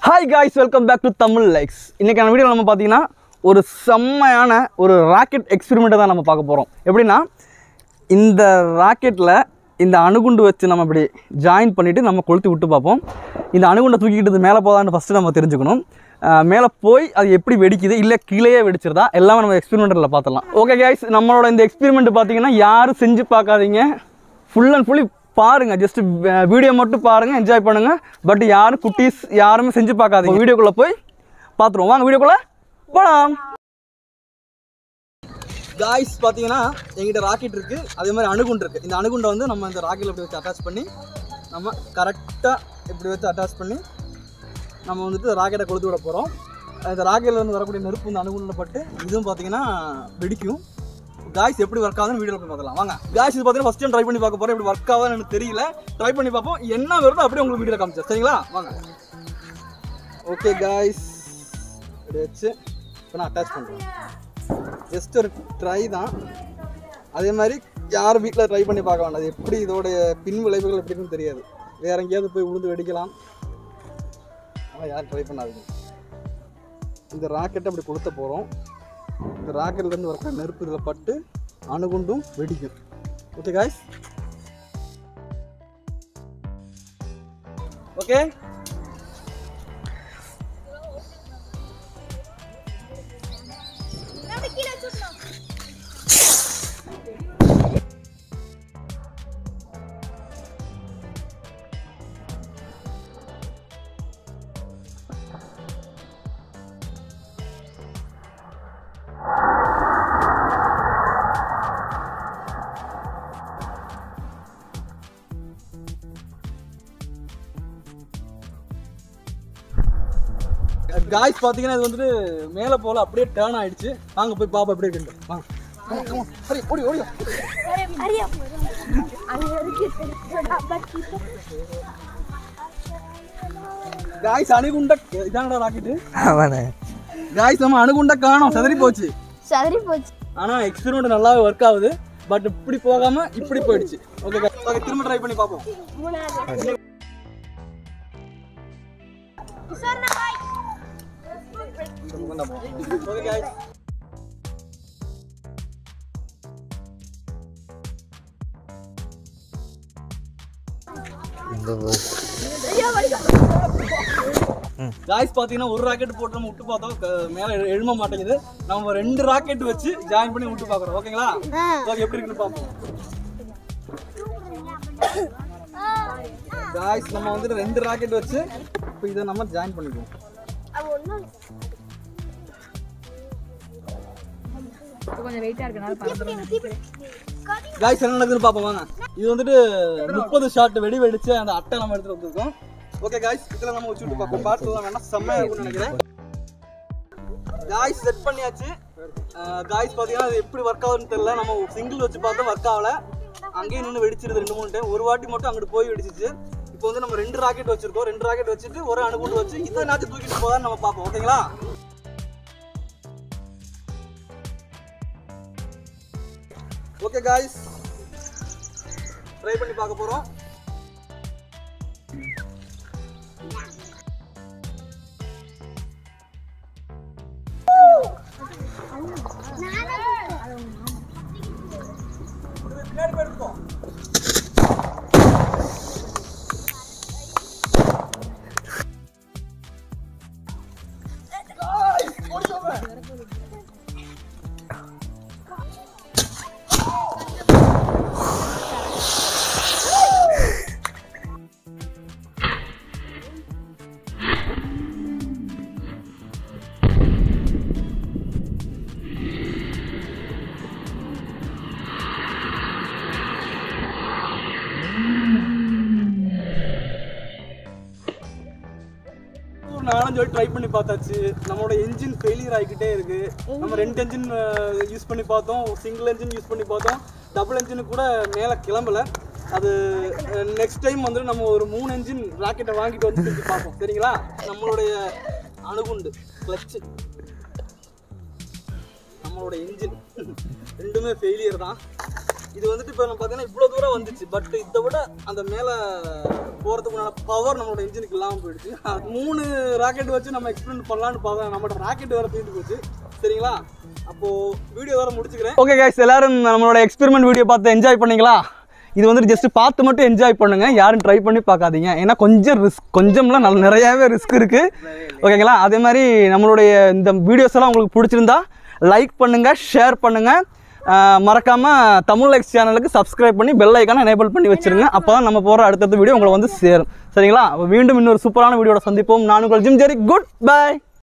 Hi guys welcome back to Tamil likes இன்றைக்கான video நம்ம பார்த்தீங்கன்னா ஒரு செம்மையான ஒரு ராக்கெட் எக்ஸ்பெரிமெண்ட்டை தான் நம்ம பார்க்க போகிறோம் எப்படின்னா இந்த ராக்கெட்டில் இந்த அணுகுண்டு வச்சு நம்ம இப்படி ஜாயின் பண்ணிவிட்டு நம்ம கொளுத்தி விட்டு பார்ப்போம் இந்த அணுகுண்டை தூக்கிக்கிட்டு மேலே போதான்னு ஃபஸ்ட்டு நம்ம தெரிஞ்சுக்கணும் அஹ் மேலே போய் அது எப்படி வெடிக்குது இல்லை கீழேயே வெடிச்சிருதா எல்லாமே நம்ம எக்ஸ்பெரிமெண்ட்டில் பார்த்துடலாம் ஓகே கைஸ் நம்மளோட இந்த எக்ஸ்பெரிமெண்ட் பார்த்தீங்கன்னா யாரும் செஞ்சு பார்க்காதீங்க ஃபுல் அண்ட் ஃபுல்லி பாருங்க ஜஸ்ட் வீடியோ மட்டும் பாருங்க என்ஜாய் பண்ணுங்க பட் யாரும் குட்டீஸ் யாருமே செஞ்சு பார்க்காதீங்க வீடியோக்குள்ள போய் பார்த்துருவோம் வாங்க வீடியோக்குள்ள போலாம் காய்ஸ் பார்த்தீங்கன்னா எங்கிட்ட ராக்கெட் இருக்கு அதே மாதிரி அணுகுண்டு இருக்கு இந்த அணுகுண்டை வந்து நம்ம இந்த ராக்கெட்டில் இப்படி வச்சு அட்டாச் பண்ணி நம்ம கரெக்டாக இப்படி வச்சு அட்டாச் பண்ணி நம்ம வந்துட்டு ராக்கெட்டை கொளுத்து விட போகிறோம் இந்த ராக்கெட்டில் இருந்து வரக்கூடிய நெருப்பு இந்த அணுகுண்டில் பட்டு இதுவும் பார்த்தீங்கன்னா வெடிக்கும் காய்ஸ் எப்படி ஒர்க் ஆகுதுன்னு வீடியோவில் போய் பார்க்கலாம் வாங்க காய்ஸ் இது பார்த்தீங்கன்னா ஃபஸ்ட் டைம் ட்ரை பண்ணி பார்க்க போகிறேன் எப்படி ஒர்க் ஆகுதுன்னு எனக்கு தெரியல ட்ரை பண்ணி பார்ப்போம் என்ன வருதோ அப்படியே உங்களுக்கு வீடியோவில் காமிச்சேன் சரிங்களா வாங்க ஓகே காய்ஸ் இப்படி வச்சு இப்போ நான் அட்டாச் பண்ணுறேன் ஜஸ்ட் ஒரு ட்ரை தான் அதே மாதிரி யாரும் வீட்டில் ட்ரை பண்ணி பார்க்க வேண்டாம் அது எப்படி இதோடைய பின் விளைவுகள் எப்படின்னு தெரியாது வேற எங்கேயாவது போய் உளுந்து வெடிக்கலாம் ஆனால் யாரும் ட்ரை பண்ணாதீங்க இந்த ராக்கெட்டை அப்படி கொளுத்த போகிறோம் இந்த ராக்கெட்லேருந்து வரக்கூடிய நெருப்பு இதில் பட்டு அணுகுண்டும் வெடிக்கும் ஓகே காய்ஸ் ஓகே காய்ஸ் பார்த்தீங்கன்னா இது வந்துட்டு மேலே போல அப்படியே டேர்ன் ஆயிடுச்சு வாங்க போய் பாப்பா எப்படி இருக்குன்னு வாங்க Come on, come on. Hari, ஓடி ஓடி காய்ஸ் அணுகுண்ட இதானடா ராக்கெட்டு அவனே காய்ஸ் நம்ம அணுகுண்ட காணோம் சதறி போச்சு சதறி போச்சு ஆனா எக்ஸ்பெரிமெண்ட் நல்லாவே ஒர்க் ஆகுது பட் இப்படி போகாம இப்படி போயிடுச்சு ஓகே ஓகே திரும்ப ட்ரை பண்ணி பார்ப்போம் மூணாவது ஓகே காய்ஸ் எங்க போய் காய்ஸ் பார்த்தீங்கன்னா ஒரு ராக்கெட் போட்டு நம்ம விட்டு பார்த்தோம் க- மேல எழு- எழும்ப மாட்டேங்குது நம்ம ரெண்டு ராக்கெட் வச்சு ஜாயின் பண்ணி விட்டு பார்க்குறோம் ஓகேங்களா ஓகே எப்படி இருக்குன்னு பார்ப்போம் காய்ஸ் நம்ம வந்துட்டு ரெண்டு ராக்கெட் வச்சு இப்போ இதை நம்ம ஜாயின் பண்ணிக்குவோம் காய்ஸ் என்ன நடக்குதுன்னு பார்ப்போம் வாங்க இது வந்துட்டு முப்பது ஷாட் வெடி வெடிச்சு அந்த அட்டை நம்ம எடுத்துட்டு வந்திருக்கோம் ஓகே காய்ஸ் இதில் நம்ம வச்சு விட்டு பார்ப்போம் பாட்டிலாம் வேணா செம்மையாக இருக்கும்னு நினைக்கிறேன் காய்ஸ் செட் பண்ணியாச்சு காய்ஸ் பார்த்தீங்கன்னா அது எப்படி ஒர்க் ஆகுதுன்னு தெரியல நம்ம சிங்கிள் வச்சு பார்த்தோம் ஒர்க் ஆகல அங்கேயே நின்று வெடிச்சிருது ரெண்டு மூணு டைம் ஒரு வாட்டி மட்டும் அங்கிட்டு போய் வெடிச்சிச்சு இப்போ வந்து நம்ம ரெண்டு ராக்கெட் வச்சிருக்கோம் ரெண்டு ராக்கெட் வச்சுட்டு ஒரு அணுகுண்டு வச்சு இதை நாச்சு தூக்கிட்டு போதான்னு நம்ம பார்ப்போம் ஓகேங்களா ஓகே காய்ஸ் ட்ரை பண்ணி பார்க்க போகிறோம் பின்னாடி போய் எடுத்துக்கோ ஒரு நாலஞ்சு வாட்டி ட்ரை பண்ணி பார்த்தாச்சு நம்மளோட என்ஜின் ஃபெயிலியர் ஆகிக்கிட்டே இருக்கு நம்ம ரெண்டு என்ஜின் யூஸ் பண்ணி பார்த்தோம் சிங்கிள் என்ஜின் யூஸ் பண்ணி பார்த்தோம் டபுள் என்ஜின் கூட மேலே கிளம்பல அது நெக்ஸ்ட் டைம் வந்து நம்ம ஒரு மூணு என்ஜின் ராக்கெட்டை வாங்கிட்டு வந்து திருப்பி பார்ப்போம் சரிங்களா நம்மளுடைய அணுகுண்டு கிளச்சு நம்மளோட என்ஜின் ரெண்டுமே ஃபெயிலியர் தான் இது வந்துட்டு இப்போ நம்ம பார்த்தீங்கன்னா இவ்வளோ தூரம் வந்துச்சு பட் இதை விட அந்த மேலே போகிறதுக்குண்டான பவர் நம்மளோட இன்ஜினுக்கு இல்லாமல் போயிடுச்சு மூணு ராக்கெட் வச்சு நம்ம எக்ஸ்பெரிமெண்ட் பண்ணலான்னு பார்த்தோம் நம்மளோட ராக்கெட் வேறு தீர்ந்து போச்சு சரிங்களா அப்போது வீடியோ வேறு முடிச்சுக்கிறேன் ஓகே கைஸ் எல்லாரும் நம்மளோட எக்ஸ்பெரிமெண்ட் வீடியோ பார்த்து என்ஜாய் பண்ணீங்களா இது வந்துட்டு ஜஸ்ட் பார்த்து மட்டும் என்ஜாய் பண்ணுங்க யாரும் ட்ரை பண்ணி பார்க்காதீங்க ஏன்னா கொஞ்சம் ரிஸ்க் கொஞ்சம்லாம் நல்ல நிறையாவே ரிஸ்க் இருக்குது ஓகேங்களா அதே மாதிரி நம்மளுடைய இந்த வீடியோஸ் எல்லாம் உங்களுக்கு பிடிச்சிருந்தா லைக் பண்ணுங்கள் ஷேர் பண்ணுங்கள் மறக்காமல் தமிழ் லைக்ஸ் சேனலுக்கு சப்ஸ்கிரைப் பண்ணி பெல் ஐக்கானை எனேபிள் பண்ணி வச்சிருங்க அப்போ தான் நம்ம போகிற அடுத்தடுத்த வீடியோ உங்களை வந்து சேரும் சரிங்களா அப்ப மீண்டும் இன்னொரு சூப்பரான வீடியோட சந்திப்போம் நான் உங்கள் ஜிம் ஜெரி குட் பை